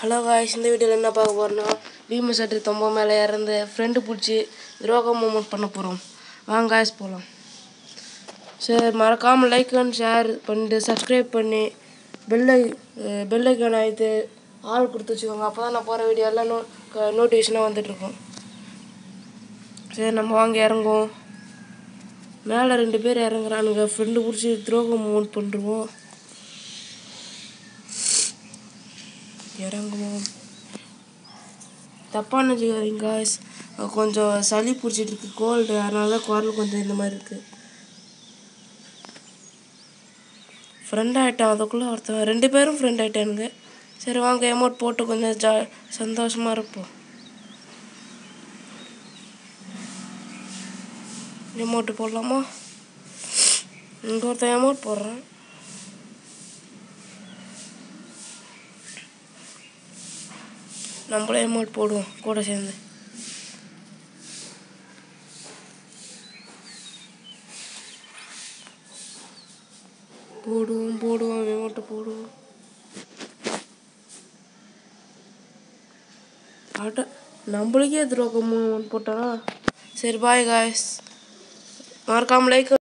hello guys இந்த வீடியோவில் என்ன பார்க்க போகிறோன்னா பீம சட்டு தொம்ப மேலே இறந்து ஃப்ரெண்டு பிடிச்சி துரோகம் மூமெண்ட் பண்ண போகிறோம் வாங்க காய்ஸ் போகலாம் சரி மறக்காமல் லைக் அண்ட் ஷேர் பண்ணிட்டு சப்ஸ்கிரைப் பண்ணி பெல்லை பெல்லைக்கான இது ஆள் கொடுத்து வச்சுக்கோங்க அப்போ தான் நான் போகிற வீடியோ எல்லாம் நோ நோட்டிஃபிகேஷனாக வந்துட்டுருக்கும் சரி நம்ம வாங்க இறங்குவோம் மேலே ரெண்டு பேர் இறங்குறானுங்க ஃப்ரெண்டு பிடிச்சி துரோகம் மூமெண்ட் பண்ணுறோம் இறங்குவோம் தப்பாக நினச்சிக்காதீங்க காய்ஸ் கொஞ்சம் சளி பிடிச்சிட்டு இருக்கு கோல்டு அதனால தான் குரல் கொஞ்சம் இந்த மாதிரி இருக்குது ஃப்ரெண்ட் ஆகிட்டான் அதுக்குள்ளே ஒருத்தன் ரெண்டு பேரும் ஃப்ரெண்ட் ஆகிட்டானுங்க சரி வாங்க எமௌண்ட் போட்டு கொஞ்சம் ஜா சந்தோஷமாக இருப்போம் எமௌண்ட்டு போடலாமா இங்கே ஒருத்தன் எமௌண்ட் போடுறான் நம்மளே அமௌண்ட் போடுவோம் கூட சேர்ந்து போடுவோம் போடுவோம் அமௌண்ட்டை போடுவோம் அட நம்மளுக்கே துரோகம் அமௌண்ட் போட்டானா சரி பாய் காய்ஸ் மறக்காம லைக்